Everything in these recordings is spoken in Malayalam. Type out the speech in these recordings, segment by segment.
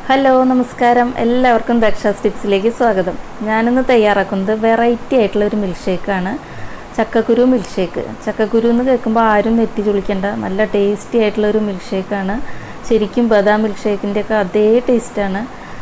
ഹലോ നമസ്കാരം എല്ലാവർക്കും ദക്ഷാസ് ടിപ്സിലേക്ക് സ്വാഗതം ഞാനിന്ന് തയ്യാറാക്കുന്നത് വെറൈറ്റി ആയിട്ടുള്ള ഒരു മിൽക്ക് ഷേക്കാണ് ചക്കക്കുരു മിൽക്ക് ഷേക്ക് ചക്കക്കുരു എന്ന് കേൾക്കുമ്പോൾ ആരും നെറ്റി ചുളിക്കേണ്ട നല്ല ടേസ്റ്റി ആയിട്ടുള്ള ഒരു മിൽക്ക് ഷേക്കാണ് ശരിക്കും ബദാം മിൽക്ക് ഷേക്കിൻ്റെ ഒക്കെ അതേ ടേസ്റ്റാണ്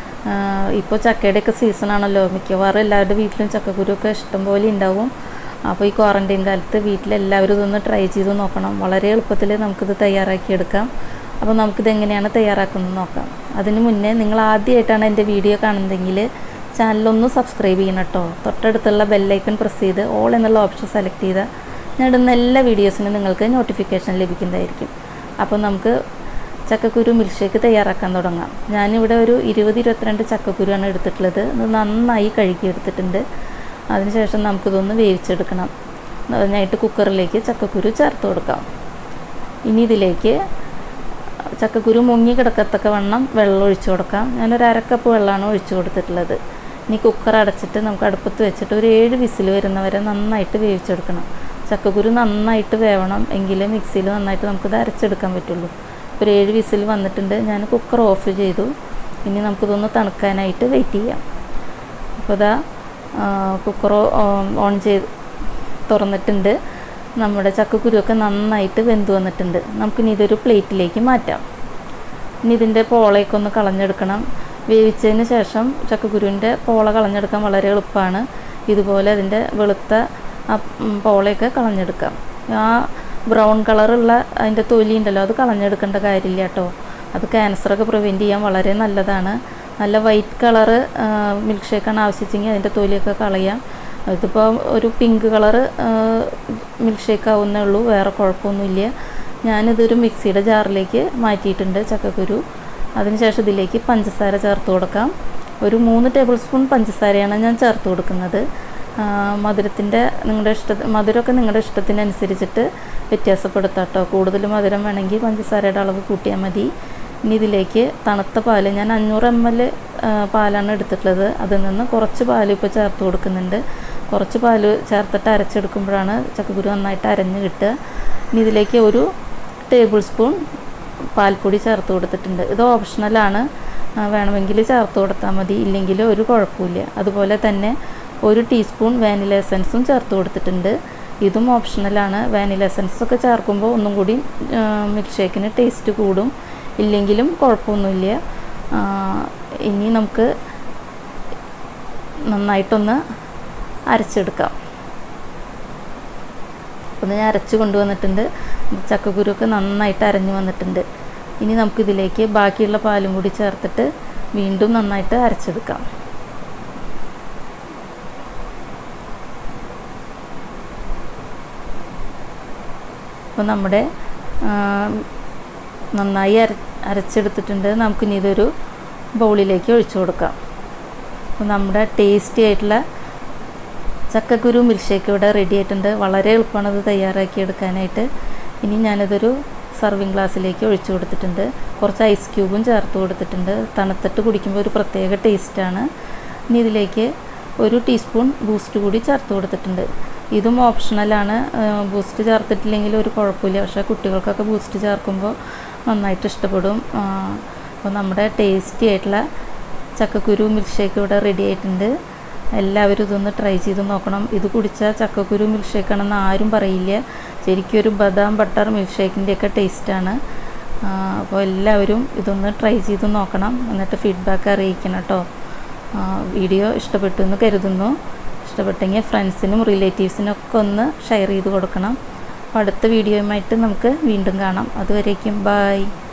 ഇപ്പോൾ ചക്കയുടെയൊക്കെ സീസണാണല്ലോ മിക്കവാറും എല്ലാവരുടെ വീട്ടിലും ചക്കക്കുരു ഒക്കെ ഇഷ്ടംപോലെ ഉണ്ടാവും അപ്പോൾ ഈ ക്വാറൻറ്റൈൻ കാലത്ത് വീട്ടിലെല്ലാവരും ഇതൊന്ന് ട്രൈ ചെയ്ത് നോക്കണം വളരെ എളുപ്പത്തിൽ നമുക്കിത് തയ്യാറാക്കിയെടുക്കാം അപ്പോൾ നമുക്കിത് എങ്ങനെയാണ് തയ്യാറാക്കുന്നത് നോക്കാം അതിന് മുന്നേ നിങ്ങൾ ആദ്യമായിട്ടാണ് എൻ്റെ വീഡിയോ കാണുന്നതെങ്കിൽ ചാനലൊന്ന് സബ്സ്ക്രൈബ് ചെയ്യണം കേട്ടോ തൊട്ടടുത്തുള്ള ബെല്ലൈക്കൺ പ്രസ് ചെയ്ത് ഓൾ എന്നുള്ള ഓപ്ഷൻ സെലക്ട് ചെയ്താൽ ഞാൻ ഇടുന്ന എല്ലാ വീഡിയോസിനും നിങ്ങൾക്ക് നോട്ടിഫിക്കേഷൻ ലഭിക്കുന്നതായിരിക്കും അപ്പോൾ നമുക്ക് ചക്കക്കുരു മിൽക്ക് ഷേക്ക് തയ്യാറാക്കാൻ തുടങ്ങാം ഞാനിവിടെ ഒരു ഇരുപത് ഇരുപത്തിരണ്ട് ചക്കക്കുരുവാണ് എടുത്തിട്ടുള്ളത് ഇത് നന്നായി കഴുകി എടുത്തിട്ടുണ്ട് അതിനുശേഷം നമുക്കിതൊന്ന് വേവിച്ചെടുക്കണം അതിനായിട്ട് കുക്കറിലേക്ക് ചക്കക്കുരു ചേർത്ത് കൊടുക്കാം ഇനി ഇതിലേക്ക് ചക്കക്കുരു മുങ്ങി കിടക്കത്തക്ക വണ്ണം വെള്ളം ഒഴിച്ചു കൊടുക്കാം ഞാനൊരു അരക്കപ്പ് വെള്ളമാണ് ഒഴിച്ചു കൊടുത്തിട്ടുള്ളത് ഇനി കുക്കർ അടച്ചിട്ട് നമുക്ക് അടുപ്പത്ത് വെച്ചിട്ട് ഒരു ഏഴ് വിസിൽ വരുന്നവരെ നന്നായിട്ട് വേവിച്ചെടുക്കണം ചക്കക്കുരു നന്നായിട്ട് വേവണം എങ്കിലേ മിക്സിയിൽ നന്നായിട്ട് നമുക്കിത് അരച്ചെടുക്കാൻ പറ്റുള്ളൂ ഒരു ഏഴ് വിസിൽ വന്നിട്ടുണ്ട് ഞാൻ കുക്കർ ഓഫ് ചെയ്തു ഇനി നമുക്കിതൊന്ന് തണുക്കാനായിട്ട് വെയിറ്റ് ചെയ്യാം അപ്പോൾ ഇതാ കുക്കർ ഓൺ ചെയ്ത് തുറന്നിട്ടുണ്ട് നമ്മുടെ ചക്കക്കുരുവൊക്കെ നന്നായിട്ട് വെന്ത് വന്നിട്ടുണ്ട് നമുക്കിനി ഇതൊരു പ്ലേറ്റിലേക്ക് മാറ്റാം ഇനി ഇതിൻ്റെ പോളയൊക്കെ ഒന്ന് കളഞ്ഞെടുക്കണം വേവിച്ചതിന് ശേഷം ചക്കക്കുരുവിൻ്റെ പോള കളഞ്ഞെടുക്കാൻ വളരെ എളുപ്പമാണ് ഇതുപോലെ അതിൻ്റെ വെളുത്ത ആ പോളയൊക്കെ കളഞ്ഞെടുക്കാം ആ ബ്രൗൺ കളറുള്ള അതിൻ്റെ തൊലി ഉണ്ടല്ലോ അത് കളഞ്ഞെടുക്കേണ്ട കാര്യമില്ല കേട്ടോ അത് ക്യാൻസറൊക്കെ പ്രിവെൻറ്റ് ചെയ്യാൻ വളരെ നല്ലതാണ് നല്ല വൈറ്റ് കളറ് മിൽക്ക് ഷേക്കാണ് ആവശ്യിച്ചെങ്കിൽ അതിൻ്റെ തൊലിയൊക്കെ കളയാം ഇതിപ്പോൾ ഒരു പിങ്ക് കളറ് മിൽക്ക് ഷേക്ക് ആവുന്നേ ഉള്ളൂ വേറെ കുഴപ്പമൊന്നുമില്ല ഞാനിതൊരു മിക്സിയുടെ ജാറിലേക്ക് മാറ്റിയിട്ടുണ്ട് ചക്കക്കുരു അതിനുശേഷം ഇതിലേക്ക് പഞ്ചസാര ചേർത്ത് കൊടുക്കാം ഒരു മൂന്ന് ടേബിൾ സ്പൂൺ പഞ്ചസാരയാണ് ഞാൻ ചേർത്ത് കൊടുക്കുന്നത് മധുരത്തിൻ്റെ നിങ്ങളുടെ ഇഷ്ട മധുരമൊക്കെ നിങ്ങളുടെ ഇഷ്ടത്തിനനുസരിച്ചിട്ട് വ്യത്യാസപ്പെടുത്താം കേട്ടോ കൂടുതൽ മധുരം വേണമെങ്കിൽ പഞ്ചസാരയുടെ അളവ് കൂട്ടിയാൽ മതി ഇനി ഇതിലേക്ക് തണുത്ത പാല് ഞാൻ അഞ്ഞൂറ് എം എൽ പാലാണ് എടുത്തിട്ടുള്ളത് അതിൽ നിന്ന് കുറച്ച് പാൽ ഇപ്പോൾ ചേർത്ത് കൊടുക്കുന്നുണ്ട് കുറച്ച് പാൽ ചേർത്തിട്ട് അരച്ചെടുക്കുമ്പോഴാണ് ചക്കക്കുരു നന്നായിട്ട് അരഞ്ഞ് കിട്ടുക ഇനി ഇതിലേക്ക് ഒരു ടേബിൾ സ്പൂൺ പാൽപ്പൊടി ചേർത്ത് കൊടുത്തിട്ടുണ്ട് ഇത് ഓപ്ഷണലാണ് വേണമെങ്കിൽ ചേർത്ത് കൊടുത്താൽ മതി ഇല്ലെങ്കിൽ ഒരു കുഴപ്പമില്ല അതുപോലെ തന്നെ ഒരു ടീസ്പൂൺ വാനില എസൻസും ചേർത്ത് കൊടുത്തിട്ടുണ്ട് ഇതും ഓപ്ഷണലാണ് വാനില എസൻസ് ഒക്കെ ചേർക്കുമ്പോൾ ഒന്നും കൂടി മിൽക്ക് ഷേക്കിന് ടേസ്റ്റ് കൂടും ഇല്ലെങ്കിലും കുഴപ്പമൊന്നുമില്ല ഇനി നമുക്ക് നന്നായിട്ടൊന്ന് അരച്ചെടുക്കാം ഒന്ന് ഞാൻ അരച്ച് കൊണ്ടുവന്നിട്ടുണ്ട് ചക്കക്കുരുവൊക്കെ നന്നായിട്ട് അരഞ്ഞു വന്നിട്ടുണ്ട് ഇനി നമുക്കിതിലേക്ക് ബാക്കിയുള്ള പാലും കൂടി ചേർത്തിട്ട് വീണ്ടും നന്നായിട്ട് അരച്ചെടുക്കാം അപ്പോൾ നമ്മുടെ നന്നായി അര അരച്ചെടുത്തിട്ടുണ്ട് നമുക്കിനി ഇതൊരു ബൗളിലേക്ക് ഒഴിച്ചു കൊടുക്കാം അപ്പോൾ നമ്മുടെ ടേസ്റ്റി ആയിട്ടുള്ള ചക്കക്കുരു മിൽക്ക് ഷേക്ക് ഇവിടെ റെഡി ആയിട്ടുണ്ട് വളരെ എളുപ്പമാണ് ഇത് തയ്യാറാക്കി എടുക്കാനായിട്ട് ഇനി ഞാനിതൊരു സർവിങ് ഗ്ലാസ്സിലേക്ക് ഒഴിച്ചു കൊടുത്തിട്ടുണ്ട് കുറച്ച് ഐസ് ക്യൂബും ചേർത്ത് കൊടുത്തിട്ടുണ്ട് തണുത്തിട്ട് കുടിക്കുമ്പോൾ ഒരു പ്രത്യേക ടേസ്റ്റാണ് ഇനി ഇതിലേക്ക് ഒരു ടീസ്പൂൺ ബൂസ്റ്റ് കൂടി ചേർത്ത് കൊടുത്തിട്ടുണ്ട് ഇതും ഓപ്ഷണലാണ് ബൂസ്റ്റ് ചേർത്തിട്ടില്ലെങ്കിൽ ഒരു കുഴപ്പമില്ല പക്ഷേ കുട്ടികൾക്കൊക്കെ ബൂസ്റ്റ് ചേർക്കുമ്പോൾ നന്നായിട്ട് ഇഷ്ടപ്പെടും അപ്പോൾ നമ്മുടെ ടേസ്റ്റി ആയിട്ടുള്ള ചക്കക്കുരു മിൽക്ക് ഷേക്ക് ഇവിടെ റെഡി ആയിട്ടുണ്ട് എല്ലാവരും ഇതൊന്ന് ട്രൈ ചെയ്ത് നോക്കണം ഇത് കുടിച്ചാൽ ചക്കക്കുരു മിൽക്ക് ഷേക്കാണെന്ന് ആരും പറയില്ല ശരിക്കും ഒരു ബദാം ബട്ടർ മിൽക്ക് ഷേക്കിൻ്റെയൊക്കെ ടേസ്റ്റാണ് അപ്പോൾ എല്ലാവരും ഇതൊന്ന് ട്രൈ ചെയ്ത് നോക്കണം എന്നിട്ട് ഫീഡ്ബാക്ക് അറിയിക്കണം കേട്ടോ വീഡിയോ ഇഷ്ടപ്പെട്ടു എന്ന് കരുതുന്നു ഇഷ്ടപ്പെട്ടെങ്കിൽ ഫ്രണ്ട്സിനും റിലേറ്റീവ്സിനും ഒക്കെ ഒന്ന് ഷെയർ ചെയ്ത് കൊടുക്കണം അപ്പോൾ അടുത്ത വീഡിയോയുമായിട്ട് നമുക്ക് വീണ്ടും കാണാം അതുവരേക്കും ബായ്